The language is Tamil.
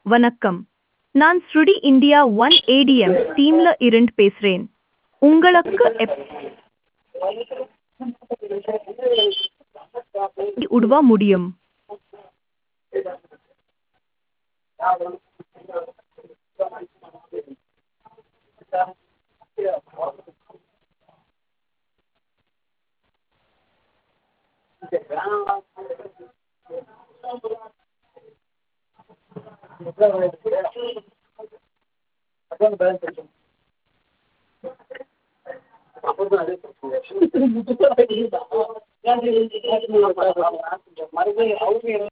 வணக்கம் நான் ஸ்ருடி இந்தியா ஒன் ஏடிஎம் டீம்ல இருந்து பேசுறேன் உங்களுக்கு எப் உதவ முடியும் மறுபடியும்